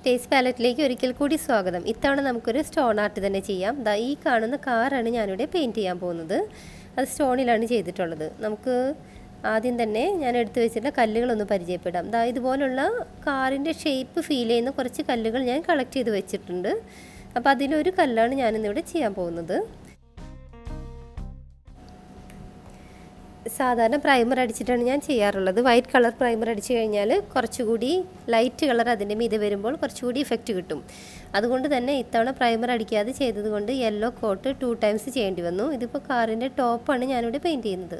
taste പാലറ്റിലേക്ക് ഒരിക്കൽ കൂടി സ്വാഗതം ഇത്തവണ നമുക്കൊരു സ്റ്റോൺ ആർട്ട് തന്നെ ചെയ്യാം ദാ ഈ കാണുന്ന കാറാണ് ഞാനിവിടെ പെയിൻറ്റ് ചെയ്യാൻ പോകുന്നത് അത് സ്റ്റോണിലാണ് ചെയ്തിട്ടുള്ളത് നമുക്ക് ആദ്യം തന്നെ ഞാൻ എടുത്തു വെച്ചിട്ടുള്ള കല്ലുകളൊന്ന് പരിചയപ്പെടാം ദാ ഇതുപോലുള്ള കാറിൻ്റെ ഷേപ്പ് ഫീൽ ചെയ്യുന്ന കുറച്ച് കല്ലുകൾ ഞാൻ കളക്ട് ചെയ്ത് വെച്ചിട്ടുണ്ട് അപ്പോൾ അതിലൊരു കല്ലാണ് ഞാനിന്നിവിടെ ചെയ്യാൻ പോകുന്നത് സാധാരണ പ്രൈമർ അടിച്ചിട്ടാണ് ഞാൻ ചെയ്യാറുള്ളത് വൈറ്റ് കളർ പ്രൈമർ അടിച്ചു കഴിഞ്ഞാൽ കുറച്ചുകൂടി ലൈറ്റ് കളർ അതിൻ്റെ മീതെ വരുമ്പോൾ കുറച്ചുകൂടി ഇഫക്റ്റ് കിട്ടും അതുകൊണ്ട് തന്നെ ഇത്തവണ പ്രൈമർ അടിക്കാതെ ചെയ്തതുകൊണ്ട് യെല്ലോ കോട്ട് ടു ടൈംസ് ചെയ്യേണ്ടി വന്നു ഇതിപ്പോൾ കാറിൻ്റെ ടോപ്പാണ് ഞാനിവിടെ പെയിൻറ്റ് ചെയ്യുന്നത്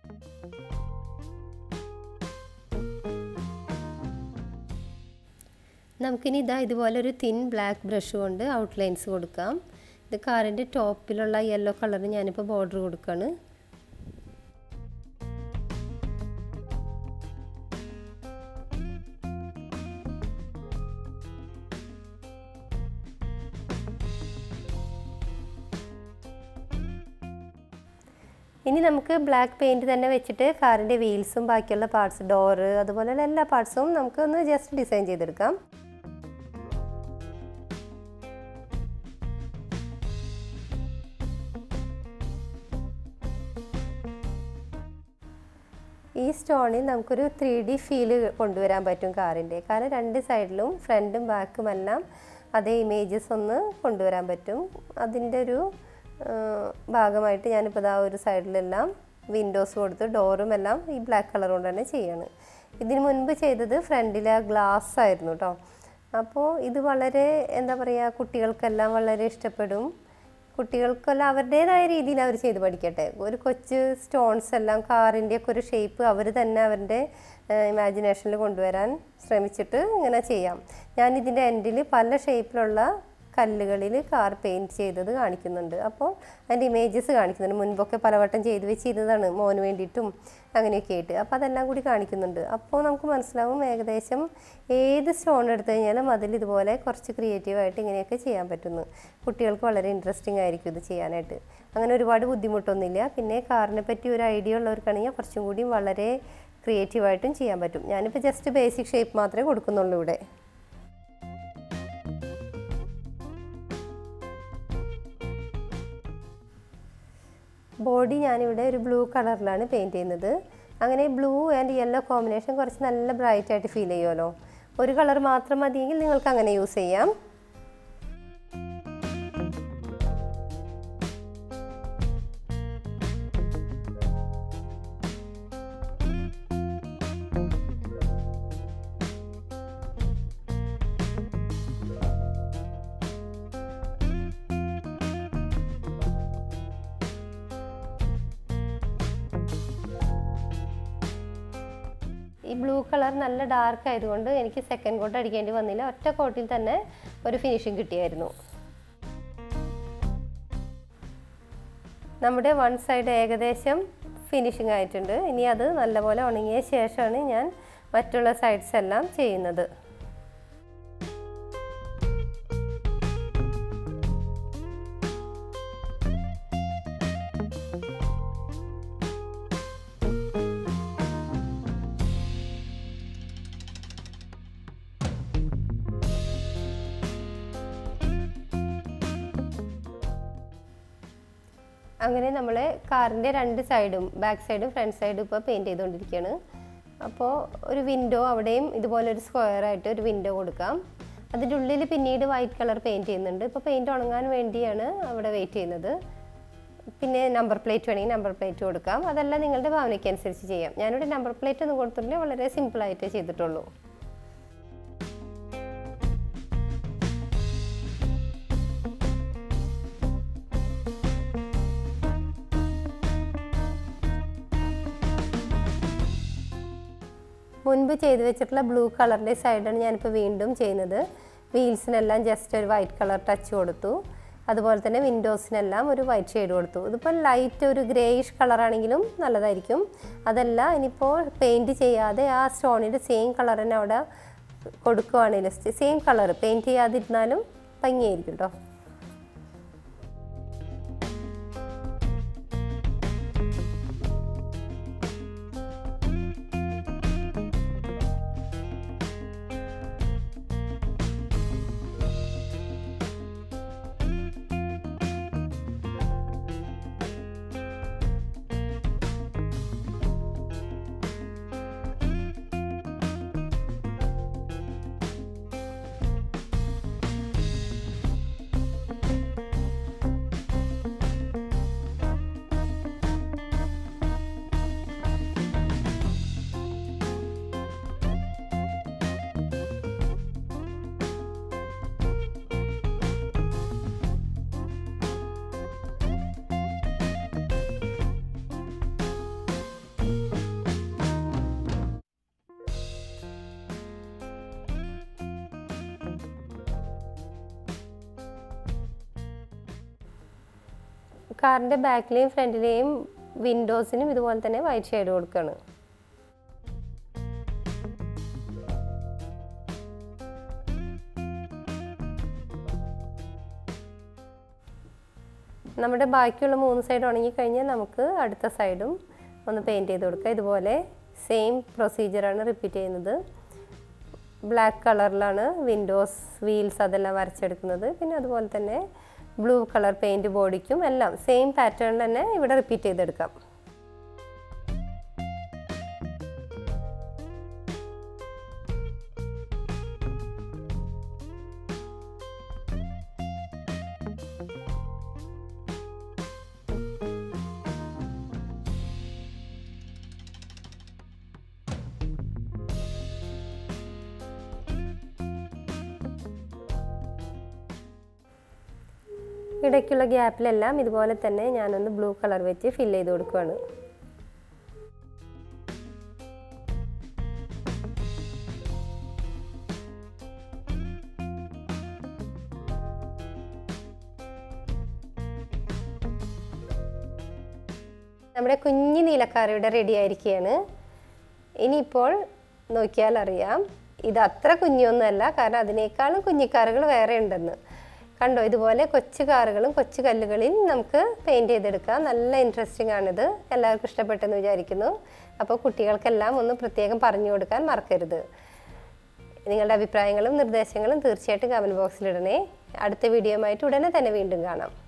നമുക്കിനി ഇതാ ഇതുപോലെ ഒരു തിൻ ബ്ലാക്ക് ബ്രഷ് കൊണ്ട് ഔട്ട്ലൈൻസ് കൊടുക്കാം ഇത് കാറിൻ്റെ ടോപ്പിലുള്ള യെല്ലോ കളർ ഞാനിപ്പോൾ ബോർഡർ കൊടുക്കുകയാണ് ഇനി നമുക്ക് ബ്ലാക്ക് പെയിൻറ് തന്നെ വെച്ചിട്ട് കാറിൻ്റെ വീൽസും ബാക്കിയുള്ള പാർട്സ് ഡോറ് അതുപോലെയുള്ള എല്ലാ പാർട്സും നമുക്ക് ഒന്ന് ജസ്റ്റ് ഡിസൈൻ ചെയ്തെടുക്കാം ഈ സ്റ്റോണിൽ നമുക്കൊരു ത്രീ ഡി ഫീല് കൊണ്ടുവരാൻ പറ്റും കാറിൻ്റെ കാരണം രണ്ട് സൈഡിലും ഫ്രണ്ടും ബാക്കും എല്ലാം അതേ ഇമേജസ് ഒന്ന് കൊണ്ടുവരാൻ പറ്റും അതിൻ്റെ ഒരു ഭാഗമായിട്ട് ഞാനിപ്പോൾ ഇതാ ഒരു സൈഡിലെല്ലാം വിൻഡോസ് കൊടുത്ത് ഡോറും എല്ലാം ഈ ബ്ലാക്ക് കളർ കൊണ്ട് തന്നെ ചെയ്യാണ് ഇതിന് മുൻപ് ചെയ്തത് ഫ്രണ്ടിലെ ഗ്ലാസ് ആയിരുന്നു കേട്ടോ അപ്പോൾ ഇത് വളരെ എന്താ പറയുക കുട്ടികൾക്കെല്ലാം വളരെ ഇഷ്ടപ്പെടും കുട്ടികൾക്കെല്ലാം അവരുടേതായ രീതിയിൽ അവർ ചെയ്ത് പഠിക്കട്ടെ ഒരു കൊച്ചു സ്റ്റോൺസ് എല്ലാം കാറിൻ്റെ ഒക്കെ ഒരു ഷേപ്പ് അവർ തന്നെ അവരുടെ ഇമാജിനേഷനിൽ കൊണ്ടുവരാൻ ശ്രമിച്ചിട്ട് ഇങ്ങനെ ചെയ്യാം ഞാനിതിൻ്റെ എൻഡിൽ പല ഷേപ്പിലുള്ള കല്ലുകളിൽ കാർ പെയിൻറ്റ് ചെയ്തത് കാണിക്കുന്നുണ്ട് അപ്പോൾ അതിൻ്റെ ഇമേജസ് കാണിക്കുന്നുണ്ട് മുൻപൊക്കെ പലവട്ടം ചെയ്ത് വെച്ചിരുന്നതാണ് മോന് വേണ്ടിയിട്ടും അങ്ങനെയൊക്കെ ആയിട്ട് അപ്പോൾ അതെല്ലാം കൂടി കാണിക്കുന്നുണ്ട് അപ്പോൾ നമുക്ക് മനസ്സിലാവും ഏകദേശം ഏത് സ്റ്റോൺ എടുത്തു കഴിഞ്ഞാലും അതിൽ ഇതുപോലെ കുറച്ച് ക്രിയേറ്റീവായിട്ട് ഇങ്ങനെയൊക്കെ ചെയ്യാൻ പറ്റുന്നു കുട്ടികൾക്ക് വളരെ ഇൻട്രസ്റ്റിംഗ് ആയിരിക്കും ഇത് ചെയ്യാനായിട്ട് അങ്ങനെ ഒരുപാട് ബുദ്ധിമുട്ടൊന്നുമില്ല പിന്നെ കാറിനെ പറ്റി ഒരു ഐഡിയ ഉള്ളവർക്കാണെങ്കിൽ കുറച്ചും കൂടി വളരെ ക്രിയേറ്റീവായിട്ടും ചെയ്യാൻ പറ്റും ഞാനിപ്പോൾ ജസ്റ്റ് ബേസിക് ഷേപ്പ് മാത്രമേ കൊടുക്കുന്നുള്ളൂ ഇവിടെ ബോഡി ഞാനിവിടെ ഒരു ബ്ലൂ കളറിലാണ് പെയിൻറ്റ് ചെയ്യുന്നത് അങ്ങനെ ബ്ലൂ ആൻഡ് യെല്ലോ കോമ്പിനേഷൻ കുറച്ച് നല്ല ബ്രൈറ്റ് ആയിട്ട് ഫീൽ ചെയ്യുമല്ലോ ഒരു കളർ മാത്രം മതിയെങ്കിൽ നിങ്ങൾക്ക് അങ്ങനെ യൂസ് ചെയ്യാം ഈ ബ്ലൂ കളർ നല്ല ഡാർക്ക് ആയതുകൊണ്ട് എനിക്ക് സെക്കൻഡ് കോട്ട് അടിക്കേണ്ടി വന്നില്ല ഒറ്റ കോട്ടിൽ തന്നെ ഒരു ഫിനിഷിങ് കിട്ടിയായിരുന്നു നമ്മുടെ വൺ സൈഡ് ഏകദേശം ഫിനിഷിങ് ആയിട്ടുണ്ട് ഇനി അത് നല്ലപോലെ ഉണങ്ങിയ ശേഷമാണ് ഞാൻ മറ്റുള്ള സൈഡ്സ് എല്ലാം ചെയ്യുന്നത് അങ്ങനെ നമ്മൾ കാറിൻ്റെ രണ്ട് സൈഡും ബാക്ക് സൈഡും ഫ്രണ്ട് സൈഡും ഇപ്പോൾ പെയിൻറ്റ് ചെയ്തുകൊണ്ടിരിക്കുകയാണ് അപ്പോൾ ഒരു വിൻഡോ അവിടെയും ഇതുപോലെ ഒരു സ്ക്വയർ ആയിട്ട് ഒരു വിൻഡോ കൊടുക്കാം അതിൻ്റെ ഉള്ളിൽ പിന്നീട് വൈറ്റ് കളർ പെയിൻറ്റ് ചെയ്യുന്നുണ്ട് ഇപ്പോൾ പെയിൻറ്റ് ഉണങ്ങാൻ വേണ്ടിയാണ് അവിടെ വെയിറ്റ് ചെയ്യുന്നത് പിന്നെ നമ്പർ പ്ലേറ്റ് വേണമെങ്കിൽ നമ്പർ പ്ലേറ്റ് കൊടുക്കാം അതെല്ലാം നിങ്ങളുടെ ഭാവനയ്ക്ക് അനുസരിച്ച് ചെയ്യാം ഞാനിവിടെ നമ്പർ പ്ലേറ്റ് ഒന്നും കൊടുത്തിട്ടില്ല വളരെ സിമ്പിളായിട്ട് ചെയ്തിട്ടുള്ളൂ മുൻപ് ചെയ്ത് വെച്ചിട്ടുള്ള ബ്ലൂ കളറിൻ്റെ സൈഡാണ് ഞാനിപ്പോൾ വീണ്ടും ചെയ്യുന്നത് വീൽസിനെല്ലാം ജസ്റ്റ് ഒരു വൈറ്റ് കളർ ടച്ച് കൊടുത്തു അതുപോലെ തന്നെ വിൻഡോസിനെല്ലാം ഒരു വൈറ്റ് ഷെയ്ഡ് കൊടുത്തു ഇതിപ്പോൾ ലൈറ്റ് ഒരു ഗ്രേയിഷ് കളറാണെങ്കിലും നല്ലതായിരിക്കും അതല്ല ഇനിയിപ്പോൾ പെയിൻറ്റ് ചെയ്യാതെ ആ സ്റ്റോണിൻ്റെ സെയിം കളർ തന്നെ അവിടെ കൊടുക്കുവാണെങ്കിൽ സെയിം കളർ പെയിൻറ്റ് ചെയ്യാതിരുന്നാലും ഭംഗിയായിരിക്കും കേട്ടോ കാറിൻ്റെ ബാക്കിലെയും ഫ്രണ്ടിലെയും വിൻഡോസിനും ഇതുപോലെ തന്നെ വൈറ്റ് ഷെയ്ഡ് കൊടുക്കുകയാണ് നമ്മുടെ ബാക്കിയുള്ള മൂന്ന് സൈഡ് ഉണങ്ങിക്കഴിഞ്ഞാൽ നമുക്ക് അടുത്ത സൈഡും ഒന്ന് പെയിൻറ്റ് ചെയ്ത് കൊടുക്കുക ഇതുപോലെ സെയിം പ്രൊസീജിയറാണ് റിപ്പീറ്റ് ചെയ്യുന്നത് ബ്ലാക്ക് കളറിലാണ് വിൻഡോസ് വീൽസ് അതെല്ലാം വരച്ചെടുക്കുന്നത് പിന്നെ അതുപോലെ തന്നെ ബ്ലൂ കളർ പെയിൻറ്റ് ബോഡിക്കും എല്ലാം സെയിം പാറ്റേണിൽ തന്നെ ഇവിടെ റിപ്പീറ്റ് ചെയ്തെടുക്കാം ഇടയ്ക്കുള്ള ഗ്യാപ്പിലെല്ലാം ഇതുപോലെ തന്നെ ഞാനൊന്ന് ബ്ലൂ കളർ വെച്ച് ഫില്ല് ചെയ്ത് കൊടുക്കുകയാണ് നമ്മുടെ കുഞ്ഞു നീലക്കാർ ഇവിടെ റെഡി ആയിരിക്കുകയാണ് ഇനിയിപ്പോൾ നോക്കിയാൽ അറിയാം ഇത് അത്ര കുഞ്ഞൊന്നുമല്ല കാരണം അതിനേക്കാളും കുഞ്ഞിക്കാറുകൾ വേറെ ഉണ്ടെന്ന് കണ്ടോ ഇതുപോലെ കൊച്ചു കാറുകളും കൊച്ചു കല്ലുകളിൽ നമുക്ക് പെയിൻറ് ചെയ്തെടുക്കാം നല്ല ഇൻട്രസ്റ്റിംഗ് ആണിത് എല്ലാവർക്കും ഇഷ്ടപ്പെട്ടെന്ന് വിചാരിക്കുന്നു അപ്പോൾ കുട്ടികൾക്കെല്ലാം ഒന്ന് പ്രത്യേകം പറഞ്ഞു കൊടുക്കാൻ മറക്കരുത് നിങ്ങളുടെ അഭിപ്രായങ്ങളും നിർദ്ദേശങ്ങളും തീർച്ചയായിട്ടും കമൻറ്റ് ബോക്സിലിടണേ അടുത്ത വീഡിയോ ആയിട്ട് ഉടനെ തന്നെ വീണ്ടും കാണാം